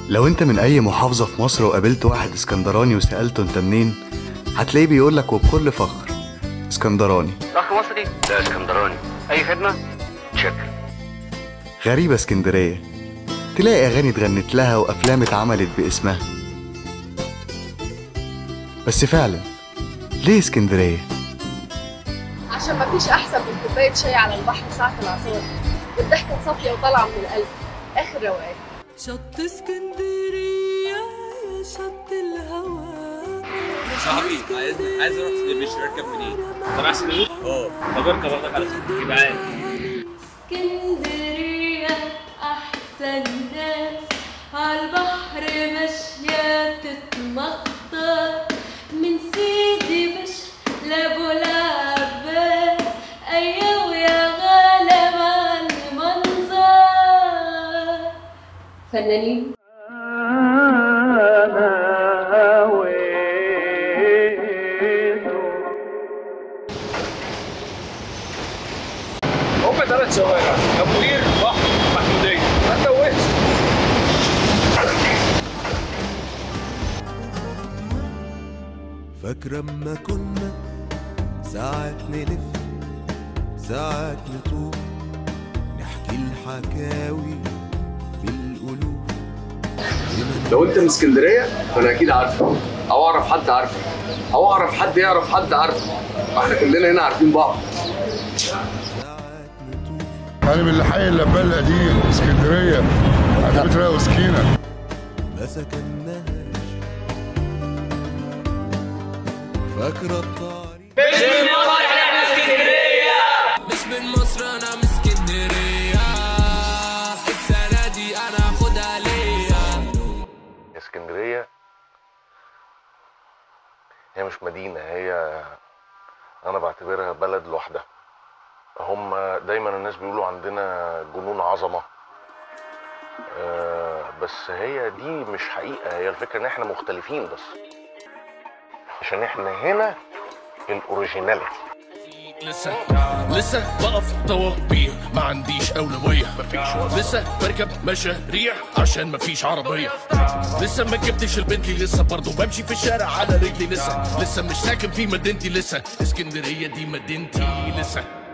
لو انت من اي محافظة في مصر وقابلت واحد اسكندراني وسألته انت منين هتلاقيه بيقولك وبكل فخر اسكندراني اخ مصري لا اسكندراني اي خدمه شكل غريبة اسكندرية تلاقي أغاني اتغنت لها وأفلام اتعملت باسمها بس فعلا ليه اسكندرية؟ عشان مفيش أحسن من كوباية شاي على البحر ساعة العصار والضحكة صافية وطالعة من القلب آخر روقان شط اسكندرية يا شط الهوى صاحبي عايز عايز اروح مش اركب منين؟ طب احسن ايه؟ اه طب اركب اخدك على اسكندريه يبقى اسكندرية أحسن ناس عالبحر ماشية تتمخطر من سيدي بشر لأبو العباس أيوة يا غالة مع المنظر فنانين هم ثلاث شوارع ابو قير بحر محموديه ما توهش فاكرة اما كنا ساعات نلف ساعات نطوف نحكي الحكاوي بالقلوب لو انت من اسكندريه فانا اكيد عارفك او اعرف حد عارفك او اعرف حد يعرف حد عارفك احنا كلنا هنا عارفين بعض ساعات نطوف انا من الحي اللبان القديم اسكندريه عند بيت رقا وسكينه ما سكناهاش فاكرة الطريق مش من مصر أنا من اسكندرية السنة دي أنا هاخدها ليا اسكندرية هي مش مدينة هي أنا بعتبرها بلد لوحدها هم دايما الناس بيقولوا عندنا جنون عظمة آه، بس هي دي مش حقيقة هي الفكرة إن إحنا مختلفين بس عشان إحنا هنا الأوريجيناليتي لسه لسه بقف طوابير ما عنديش أولوية لسه بركب مشاريع عشان مفيش عربية لسه ما جبتش البنتلي لسه برضه بمشي في الشارع على رجلي لسه لسه مش ساكن في مدينتي لسه اسكندرية دي مدينتي لسه